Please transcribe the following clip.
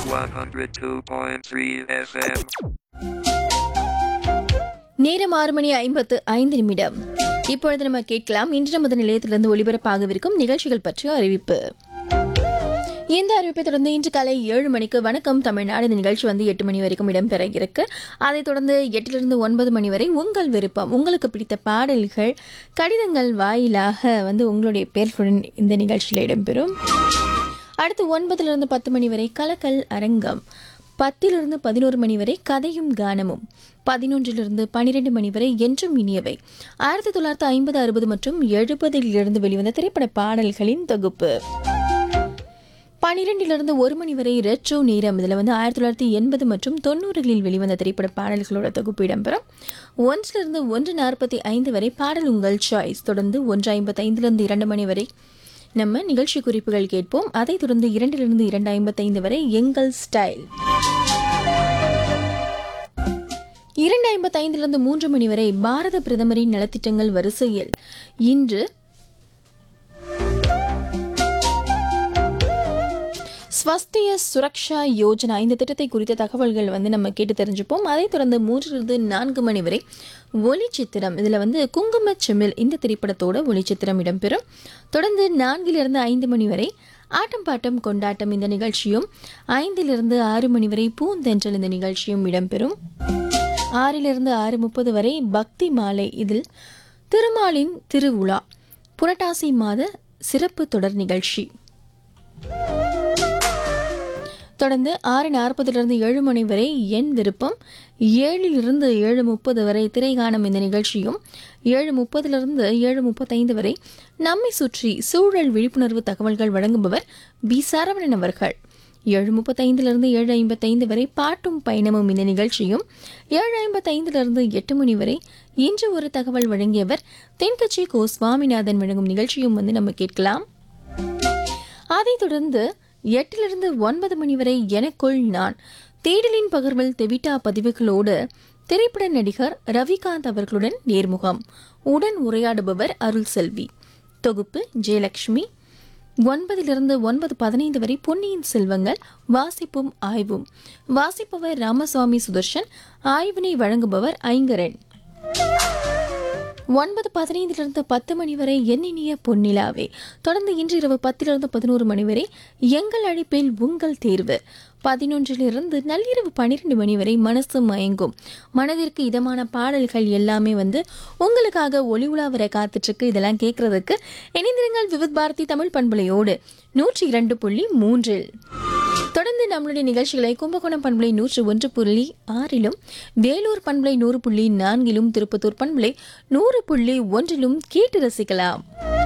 102.3 FM. நேரம் ஆறு மணி ஐம்பத்து ஐந்து நிமிடம் இப்பொழுது நம்ம கேட்கலாம் இன்று நமது நிலையத்திலிருந்து ஒளிபரப்பாகவிருக்கும் நிகழ்ச்சிகள் பற்றிய அறிவிப்பு இந்த அறிவிப்பை தொடர்ந்து இன்று காலை ஏழு மணிக்கு வணக்கம் தமிழ்நாடு இந்த நிகழ்ச்சி வந்து எட்டு மணி வரைக்கும் இடம்பெற இருக்கு அதைத் தொடர்ந்து எட்டிலிருந்து ஒன்பது மணி வரை உங்கள் விருப்பம் உங்களுக்கு பிடித்த பாடல்கள் கடிதங்கள் வாயிலாக வந்து உங்களுடைய பேர்களுடன் இந்த நிகழ்ச்சியில் இடம்பெறும் அடுத்து ஒன்பதிலிருந்து பத்து மணி வரை கலக்கல் அரங்கம் பத்திலிருந்து பதினோரு மணி வரை கதையும் கானமும் பதினொன்றிலிருந்து பனிரெண்டு மணி வரை என்றும் இனியவை ஆயிரத்தி தொள்ளாயிரத்தி ஐம்பது அறுபது மற்றும் எழுபதில் இருந்து வெளிவந்த திரைப்பட பாடல்களின் தொகுப்பு பனிரெண்டிலிருந்து ஒரு மணி வரை ரெட்ரோ நேரம் இதில் வந்து ஆயிரத்தி தொள்ளாயிரத்தி எண்பது மற்றும் தொண்ணூறுகளில் வெளிவந்த திரைப்பட பாடல்களோட தொகுப்பு இடம்பெறும் ஒன்றிலிருந்து ஒன்று நாற்பத்தி ஐந்து வரை பாடல் உங்கள் சாய்ஸ் தொடர்ந்து ஒன்று ஐம்பத்தி ஐந்திலிருந்து இரண்டு மணி வரை நம்ம நிகழ்ச்சி குறிப்புகள் கேட்போம் அதைத் தொடர்ந்து இரண்டிலிருந்து இரண்டு ஐம்பத்தைந்து வரை எங்கள் ஸ்டைல் இரண்டு ஐம்பத்தைந்திலிருந்து மூன்று மணி வரை பாரத பிரதமரின் நலத்திட்டங்கள் வரிசையில் இன்று ஸ்வஸ்திய சுரக்ஷா யோஜனா இந்த திட்டத்தை குறித்த தகவல்கள் வந்து நம்ம கேட்டு தெரிஞ்சுப்போம் அதைத் தொடர்ந்து மூன்றிலிருந்து நான்கு மணி வரை ஒளிச்சித்திரம் இதில் வந்து குங்கும செம்மில் இந்த திரைப்படத்தோட ஒளிச்சித்திரம் இடம்பெறும் தொடர்ந்து நான்கிலிருந்து ஐந்து மணி வரை ஆட்டம் பாட்டம் கொண்டாட்டம் இந்த நிகழ்ச்சியும் ஐந்திலிருந்து ஆறு மணி வரை பூந்தென்றல் இந்த நிகழ்ச்சியும் இடம்பெறும் ஆறிலிருந்து ஆறு முப்பது வரை பக்தி மாலை இதில் திருமாலின் திருவுலா புரட்டாசி மாத சிறப்பு தொடர் நிகழ்ச்சி தொடர்ந்து ஆறு நாற்பதிலிருந்து ஏழு மணி வரை என் விருப்பம் ஏழிலிருந்து ஏழு முப்பது வரை திரைகாணும் இந்த நிகழ்ச்சியும் ஏழு முப்பதிலிருந்து ஏழு முப்பத்தைந்து வரை நம்மை சுற்றி சூழல் விழிப்புணர்வு தகவல்கள் வழங்குபவர் பி சரவணன் அவர்கள் ஏழு முப்பத்தைந்திலிருந்து ஏழு ஐம்பத்தைந்து வரை பாட்டும் பயணமும் இந்த நிகழ்ச்சியும் ஏழு ஐம்பத்தைந்திலிருந்து எட்டு மணி வரை இன்று ஒரு தகவல் வழங்கியவர் தென்கட்சி கோ சுவாமிநாதன் வழங்கும் நிகழ்ச்சியும் வந்து நம்ம கேட்கலாம் அதைத் தொடர்ந்து எட்டிலிருந்து ஒன்பது மணி வரை எனக்குள் நான் தேடலின் பகிர்வில் தெவிட்டா பதிவுகளோடு திரைப்பட நடிகர் ரவிகாந்த் அவர்களுடன் நேர்முகம் உடன் உரையாடுபவர் அருள் செல்வி தொகுப்பு ஜெயலட்சுமி ஒன்பதிலிருந்து ஒன்பது பதினைந்து வரை பொன்னியின் செல்வங்கள் வாசிப்பும் ஆய்வும் வாசிப்பவர் ராமசுவாமி சுதர்ஷன் ஆய்வினை வழங்குபவர் ஐங்கரன் ஒன்பது பதினைந்திலிருந்து பத்து மணி வரை எண்ணினிய பொன்னிலாவே தொடர்ந்து இன்று இரவு பத்திலிருந்து பதினோரு மணி வரை எங்கள் அழைப்பில் உங்கள் தேர்வு பதினொன்றிலிருந்து நள்ளிரவு பன்னிரெண்டு மணி வரை மனசு மயங்கும் மனதிற்கு இதமான பாடல்கள் எல்லாமே வந்து உங்களுக்காக ஒளி உலா வர காத்துட்ருக்கு இதெல்லாம் கேட்கறதுக்கு இணைந்திருங்கள் விவித் பாரதி தமிழ் பண்பலையோடு நூற்றி இரண்டு புள்ளி மூன்றில் தொடர்ந்து நம்மளுடைய நிகழ்ச்சிகளை கும்பகோணம் பண்பலை நூற்று ஒன்று புள்ளி ஆறிலும் வேலூர் பண்பலை நூறு புள்ளி நான்கிலும் திருப்பத்தூர் பண்பலை நூறு புள்ளி ஒன்றிலும் கேட்டு ரசிக்கலாம்